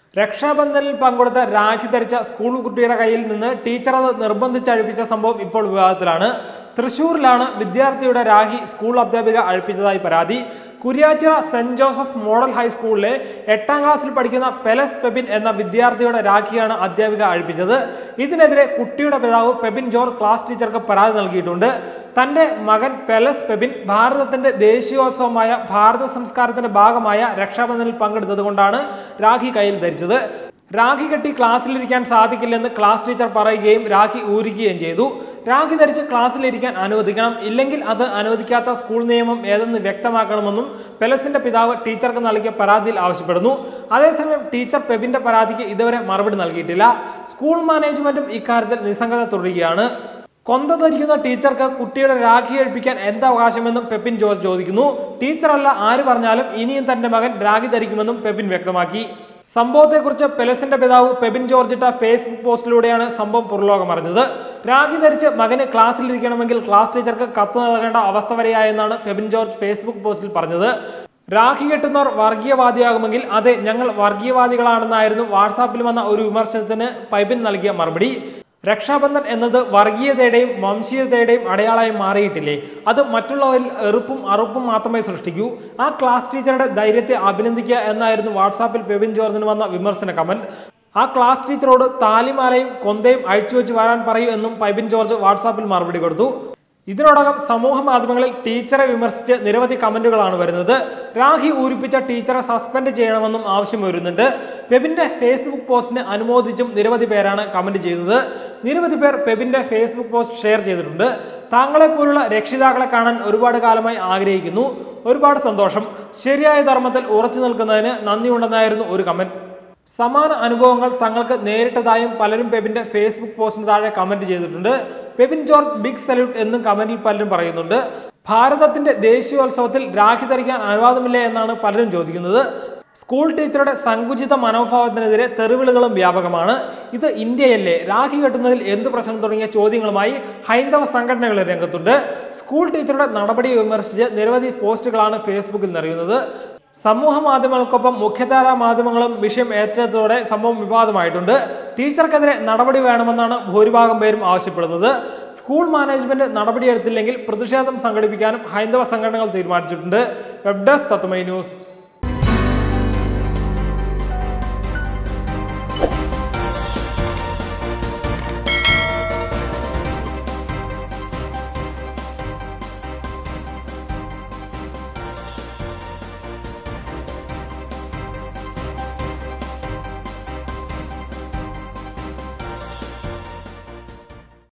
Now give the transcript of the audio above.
രക്ഷാബന്ധനിൽ പങ്കെടുത്ത രാഖി ധരിച്ച സ്കൂൾ കുട്ടിയുടെ കയ്യിൽ നിന്ന് ടീച്ചർ അത് നിർബന്ധിച്ച് അഴിപ്പിച്ച സംഭവം ഇപ്പോൾ വിവാദത്തിലാണ് തൃശൂരിലാണ് വിദ്യാർത്ഥിയുടെ രാഖി സ്കൂൾ അധ്യാപിക അഴിപ്പിച്ചതായി പരാതി കുര്യാച്ചിറ സെന്റ് ജോസഫ് മോഡൽ ഹൈസ്കൂളിലെ എട്ടാം ക്ലാസ്സിൽ പഠിക്കുന്ന പെലസ് പെബിൻ എന്ന വിദ്യാർത്ഥിയുടെ രാഖിയാണ് അധ്യാപിക അഴിപ്പിച്ചത് ഇതിനെതിരെ കുട്ടിയുടെ പിതാവ് പെബിൻ ജോർ ക്ലാസ് ടീച്ചർക്ക് പരാതി നൽകിയിട്ടുണ്ട് തന്റെ മകൻ പെലസ് പെബിൻ ഭാരതത്തിന്റെ ദേശീയോത്സവമായ ഭാരത സംസ്കാരത്തിന്റെ ഭാഗമായ രക്ഷാബന്ധനിൽ പങ്കെടുത്തത് കൊണ്ടാണ് രാഖി കയ്യിൽ ധരിച്ചത് രാഖി കെട്ടി ക്ലാസ്സിലിരിക്കാൻ സാധിക്കില്ലെന്ന് ക്ലാസ് ടീച്ചർ പറയുകയും രാഖി ഊരുകയും ചെയ്തു രാഖി ധരിച്ച് ക്ലാസ്സിലിരിക്കാൻ അനുവദിക്കണം ഇല്ലെങ്കിൽ അത് അനുവദിക്കാത്ത സ്കൂൾ നിയമം ഏതെന്ന് വ്യക്തമാക്കണമെന്നും പെലസിന്റെ പിതാവ് ടീച്ചർക്ക് നൽകിയ പരാതിയിൽ ആവശ്യപ്പെടുന്നു അതേസമയം ടീച്ചർ പെബിന്റെ പരാതിക്ക് ഇതുവരെ മറുപടി നൽകിയിട്ടില്ല സ്കൂൾ മാനേജ്മെന്റും ഇക്കാര്യത്തിൽ നിസ്സംഗത തുടരുകയാണ് കൊന്ത ധരിക്കുന്ന ടീച്ചർക്ക് കുട്ടിയുടെ രാഖി കഴിപ്പിക്കാൻ എന്താ അവകാശമെന്നും പെപ്പിൻ ജോർജ് ചോദിക്കുന്നു ടീച്ചറല്ല ആര് പറഞ്ഞാലും ഇനിയും തന്റെ മകൻ രാഖി ധരിക്കുമെന്നും പെപ്പിൻ വ്യക്തമാക്കി സംഭവത്തെക്കുറിച്ച് പെലസിന്റെ പിതാവ് പെബിൻ ജോർജ് ഇട്ട ഫേസ്ബുക്ക് പോസ്റ്റിലൂടെയാണ് സംഭവം പുറലോകം അറിഞ്ഞത് രാഖി ധരിച്ച് മകന് ക്ലാസ്സിലിരിക്കണമെങ്കിൽ ക്ലാസ് ടീച്ചർക്ക് കത്ത് നൽകേണ്ട അവസ്ഥ വരെയായെന്നാണ് പെബിൻ ജോർജ് ഫേസ്ബുക്ക് പോസ്റ്റിൽ പറഞ്ഞത് രാഖി കെട്ടുന്നവർ വർഗീയവാദിയാകുമെങ്കിൽ അതെ ഞങ്ങൾ വർഗീയവാദികളാണെന്നായിരുന്നു വാട്സാപ്പിൽ വന്ന ഒരു വിമർശനത്തിന് പൈബിൻ നൽകിയ മറുപടി രക്ഷാബന്ധൻ എന്നത് വർഗീയതയുടെയും വംശീയതയുടെയും അടയാളമായി മാറിയിട്ടില്ലേ അത് മറ്റുള്ളവരിൽ എറുപ്പും അറുപ്പും മാത്രമേ സൃഷ്ടിക്കൂ ആ ക്ലാസ് ടീച്ചറുടെ ധൈര്യത്തെ അഭിനന്ദിക്കുക എന്നായിരുന്നു വാട്സാപ്പിൽ പെബിൻ ജോർജിന് വന്ന വിമർശന കമന്റ് ആ ക്ലാസ് ടീച്ചറോട് താലിമാലയും കൊന്തയും അഴിച്ചു വെച്ച് വരാൻ പറയൂ എന്നും പൈബിൻ ജോർജ് വാട്സാപ്പിൽ മറുപടി കൊടുത്തു ഇതിനോടകം സമൂഹ മാധ്യമങ്ങളിൽ ടീച്ചറെ വിമർശിച്ച് നിരവധി കമന്റുകളാണ് വരുന്നത് രാഖി ഊരിപ്പിച്ച ടീച്ചറെ സസ്പെൻഡ് ചെയ്യണമെന്നും ആവശ്യം വരുന്നുണ്ട് പെബിന്റെ ഫേസ്ബുക്ക് പോസ്റ്റിന് അനുമോദിച്ചും നിരവധി പേരാണ് കമന്റ് ചെയ്തത് നിരവധി പേർ പെബിന്റെ ഫേസ്ബുക്ക് പോസ്റ്റ് ഷെയർ ചെയ്തിട്ടുണ്ട് താങ്കളെ പോലുള്ള രക്ഷിതാക്കളെ കാണാൻ ഒരുപാട് കാലമായി ആഗ്രഹിക്കുന്നു ഒരുപാട് സന്തോഷം ശരിയായ ധർമ്മത്തിൽ ഉറച്ചു നിൽക്കുന്നതിന് നന്ദിയുണ്ടെന്നായിരുന്നു ഒരു കമന്റ് സമാന അനുഭവങ്ങൾ തങ്ങൾക്ക് നേരിട്ടതായും പലരും പെബിന്റെ ഫേസ്ബുക്ക് പോസ്റ്റിന് താഴെ കമന്റ് ചെയ്തിട്ടുണ്ട് പെബിൻ ജോർജ് ബിഗ് സല്യൂട്ട് എന്നും കമന്റിൽ പലരും പറയുന്നുണ്ട് ഭാരതത്തിന്റെ ദേശീയോത്സവത്തിൽ രാഖി ധരിക്കാൻ അനുവാദമില്ലേ എന്നാണ് പലരും ചോദിക്കുന്നത് സ്കൂൾ ടീച്ചറുടെ സങ്കുചിത മനോഭാവത്തിനെതിരെ തെറിവിളികളും വ്യാപകമാണ് ഇത് ഇന്ത്യയല്ലേ രാഖി കെട്ടുന്നതിൽ എന്ത് പ്രശ്നം തുടങ്ങിയ ചോദ്യങ്ങളുമായി ഹൈന്ദവ സംഘടനകൾ രംഗത്തുണ്ട് സ്കൂൾ ടീച്ചറുടെ നടപടി വിമർശിച്ച് നിരവധി പോസ്റ്റുകളാണ് ഫേസ്ബുക്കിൽ നിറയുന്നത് സമൂഹ മാധ്യമങ്ങൾക്കൊപ്പം മുഖ്യധാരാ മാധ്യമങ്ങളും വിഷയം ഏറ്റെടുത്തതോടെ സംഭവം വിവാദമായിട്ടുണ്ട് ടീച്ചർക്കെതിരെ നടപടി വേണമെന്നാണ് ഭൂരിഭാഗം പേരും ആവശ്യപ്പെടുന്നത് സ്കൂൾ മാനേജ്മെന്റ് നടപടിയെടുത്തില്ലെങ്കിൽ പ്രതിഷേധം സംഘടിപ്പിക്കാനും ഹൈന്ദവ സംഘടനകൾ തീരുമാനിച്ചിട്ടുണ്ട് വെബ് ഡെസ്ക് തത്വമൈ ന്യൂസ്